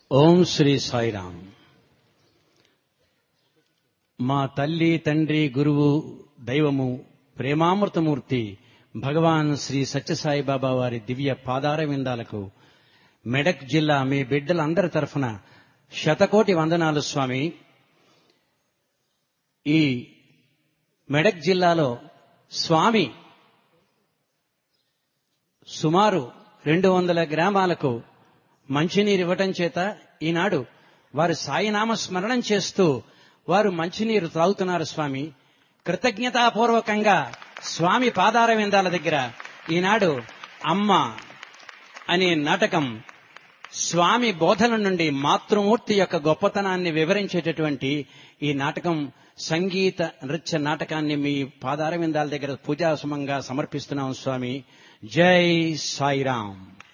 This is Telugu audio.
ఓం శ్రీ సాయిరామ్ మా తల్లి తండ్రి గురువు దైవము ప్రేమామృతమూర్తి భగవాన్ శ్రీ సత్యసాయి బాబా వారి దివ్య పాదార విందాలకు మెడక్ జిల్లా మీ బిడ్డలందరి తరఫున శతకోటి వందనాలు స్వామి ఈ మెడక్ జిల్లాలో స్వామి సుమారు రెండు వందల గ్రామాలకు మంచినీరు ఇవ్వటం చేత ఈనాడు వారు సాయినామ స్మరణం చేస్తూ వారు మంచినీరు త్రాగుతున్నారు స్వామి కృతజ్ఞతాపూర్వకంగా స్వామి పాదార విందాల దగ్గర ఈనాడు అమ్మ అనే నాటకం స్వామి బోధన నుండి మాతృమూర్తి యొక్క గొప్పతనాన్ని వివరించేటటువంటి ఈ నాటకం సంగీత నృత్య నాటకాన్ని మీ పాదార విందాల దగ్గర పూజాసుమంగా సమర్పిస్తున్నాం స్వామి జై సాయిరాం